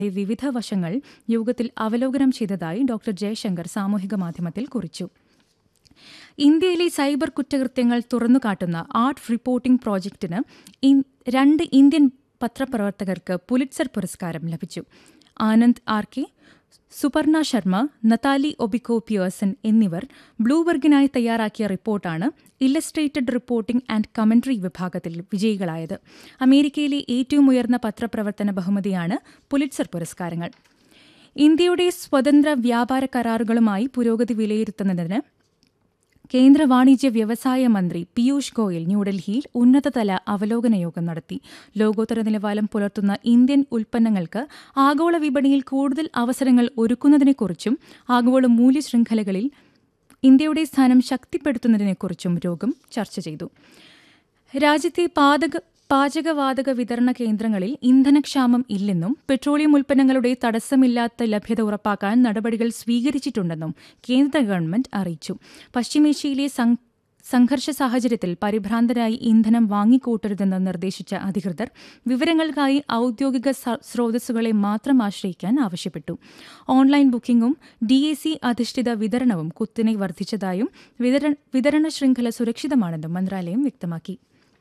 വിവിധ വശങ്ങൾ യോഗത്തിൽ അവലോകനം ചെയ്തതായി ഡോക്ടർ ജയശങ്കർ സാമൂഹിക മാധ്യമത്തിൽ കുറിച്ചു ഇന്ത്യയിലെ സൈബർ കുറ്റകൃത്യങ്ങൾ തുറന്നുകാട്ടുന്ന ആർട്ട് റിപ്പോർട്ടിംഗ് പ്രോജക്ടിന് ഇൻ- രണ്ട് ഇന്ത്യൻ പത്രപ്രവർത്തകർക്ക് പുലിറ്റ്സർ പുരസ്കാരം ലഭിച്ചു Anand R K Suparna Sharma Natalie Obiko Pearson എന്നിവർ ബ്ലൂബർഗിനായി തയ്യാറാക്കിയ റിപ്പോർട്ടാണ് ഇല്ലസ്ട്രേറ്റഡ് റിപ്പോർട്ടിംഗ് ആൻഡ് കമന്ററി വിഭാഗത്തിൽ വിജയികളായത് അമേരിക്കയിലെ ഏറ്റവും ഉയർന്ന പത്രപ്രവർത്തന ബഹുമതിയാണ് പുലിറ്റ്സർ പുരസ്കാരങ്ങൾ ഇന്ത്യയുടെ സ്വതന്ത്ര വ്യാപാര കരാറുകളുമായി പുരോഗതി വിലയിരുത്തുന്നതിന് കേന്ദ്ര വാണിജ്യ വ്യവസായ മന്ത്രി പീയൂഷ് ഗോയൽ ന്യൂഡൽഹിയിൽ ഉന്നതതല അവലോകന യോഗം നടത്തി ലോകോത്തര നിലവാരം പുലർത്തുന്ന ഇന്ത്യൻ ഉൽപ്പന്നങ്ങൾക്ക് ആഗോള വിപണിയിൽ കൂടുതൽ അവസരങ്ങൾ ഒരുക്കുന്നതിനെക്കുറിച്ചും ആഗോള മൂല്യശൃംഖലകളിൽ ഇന്ത്യയുടെ സ്ഥാനം ശക്തിപ്പെടുത്തുന്നതിനെക്കുറിച്ചും യോഗം ചർച്ച ചെയ്തു രാജ്യത്തെ പാതക പാചകവാതക വിതരണ കേന്ദ്രങ്ങളിൽ ഇന്ധനക്ഷാമം ഇല്ലെന്നും പെട്രോളിയം ഉൽപ്പന്നങ്ങളുടെ തടസ്സമില്ലാത്ത ലഭ്യത ഉറപ്പാക്കാൻ നടപടികൾ സ്വീകരിച്ചിട്ടുണ്ടെന്നും കേന്ദ്ര ഗവൺമെന്റ് അറിയിച്ചു പശ്ചിമേഷ്യയിലെ സം- സംഘർഷ സാഹചര്യത്തിൽ പരിഭ്രാന്തരായി ഇന്ധനം വാങ്ങിക്കൂട്ടരുതെന്ന് നിർദ്ദേശിച്ച അധികൃതർ വിവരങ്ങൾക്കായി ഔദ്യോഗിക സ- സ്രോതസ്സുകളെ മാത്രം ആശ്രയിക്കാൻ ആവശ്യപ്പെട്ടു ഓൺലൈൻ ബുക്കിംഗും ഡി എ സി അധിഷ്ഠിത വിതരണവും കുത്തിനെ വർദ്ധിച്ചതായും വിതരണ വിതരണ ശൃംഖല സുരക്ഷിതമാണെന്നും മന്ത്രാലയം വ്യക്തമാക്കി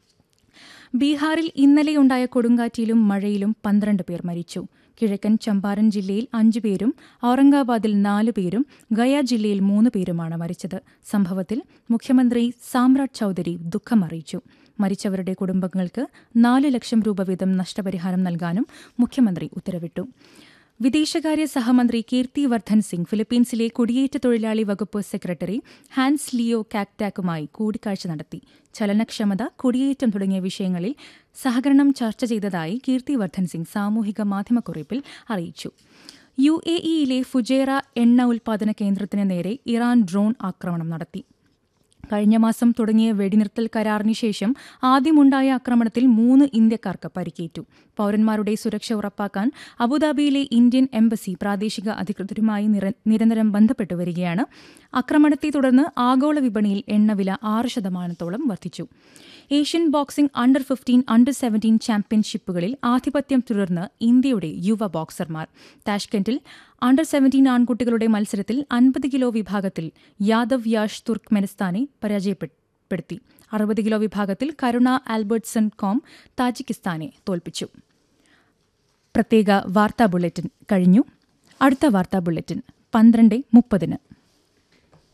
ബീഹാറിൽ ഇന്നലെയുണ്ടായ കൊടുങ്കാറ്റിലും മഴയിലും പന്ത്രണ്ട് പേർ മരിച്ചു കിഴക്കൻ ചമ്പാരൻ ജില്ലയിൽ അഞ്ചു പേരും ഔറംഗാബാദിൽ നാല് പേരും ഗയ ജില്ലയിൽ മൂന്ന് പേരുമാണ് മരിച്ചത് സംഭവത്തിൽ മുഖ്യമന്ത്രി സാമ്രാട്ട് ചൌധരി ദുഃഖം അറിയിച്ചു മരിച്ചവരുടെ കുടുംബങ്ങൾക്ക് നാല് ലക്ഷം രൂപ വീതം നഷ്ടപരിഹാരം നൽകാനും മുഖ്യമന്ത്രി ഉത്തരവിട്ടു വിദേശകാര്യ സഹമന്ത്രി കീർത്തി വർദ്ധൻ സിംഗ് ഫിലിപ്പീൻസിലെ കുടിയേറ്റ തൊഴിലാളി വകുപ്പ് സെക്രട്ടറി ഹാൻസ് ലിയോ കാക്ടാക്കുമായി കൂടിക്കാഴ്ച നടത്തി ചലനക്ഷമത കുടിയേറ്റം തുടങ്ങിയ വിഷയങ്ങളിൽ സഹകരണം ചർച്ച ചെയ്തതായി കീർത്തി വർദ്ധൻ സിംഗ് സാമൂഹിക മാധ്യമക്കുറിപ്പിൽ അറിയിച്ചു യു എ ഇയിലെ ഫുജേറ എണ്ണ ഉൽപാദന കേന്ദ്രത്തിന് നേരെ ഇറാൻ ഡ്രോൺ ആക്രമണം നടത്തി കഴിഞ്ഞ മാസം തുടങ്ങിയ വെടിനിർത്തൽ കരാറിന് ശേഷം ആദ്യമുണ്ടായ ആക്രമണത്തിൽ മൂന്ന് ഇന്ത്യക്കാർക്ക് പരിക്കേറ്റു പൌരന്മാരുടെ സുരക്ഷ ഉറപ്പാക്കാൻ അബുദാബിയിലെ ഇന്ത്യൻ എംബസി പ്രാദേശിക അധികൃതരുമായി നിര- നിരന്തരം ബന്ധപ്പെട്ടു വരികയാണ് ആക്രമണത്തെ തുടർന്ന് ആഗോള വിപണിയിൽ എണ്ണവില ആറ് ശതമാനത്തോളം വർദ്ധിച്ചു Asian boxing under fifteen under seventeen ചാമ്പ്യൻഷിപ്പുകളിൽ ആധിപത്യം തുടർന്ന് ഇന്ത്യയുടെ യുവ ബോക്സർമാർ താഷ്കെൻഡിൽ അണ്ടർ സെവൻറ്റീൻ ആൺകുട്ടികളുടെ മത്സരത്തിൽ അൻപത് കിലോ വിഭാഗത്തിൽ യാദവ് യാഷ് തുർക്ക്മെനിസ്ഥാനെ പരാജയപ്പെടുത്തി അറുപത് കിലോ വിഭാഗത്തിൽ കരുണ ആൽബർട്ട്സൺ കോം താജിക്കിസ്ഥാനെ തോൽപ്പിച്ചു പ്രത്യേക വാർത്താ ബുള്ളറ്റിൻ കഴിഞ്ഞു അടുത്ത വാർത്താ ബുള്ളറ്റിൻ പന്ത്രണ്ട് മുപ്പതിന്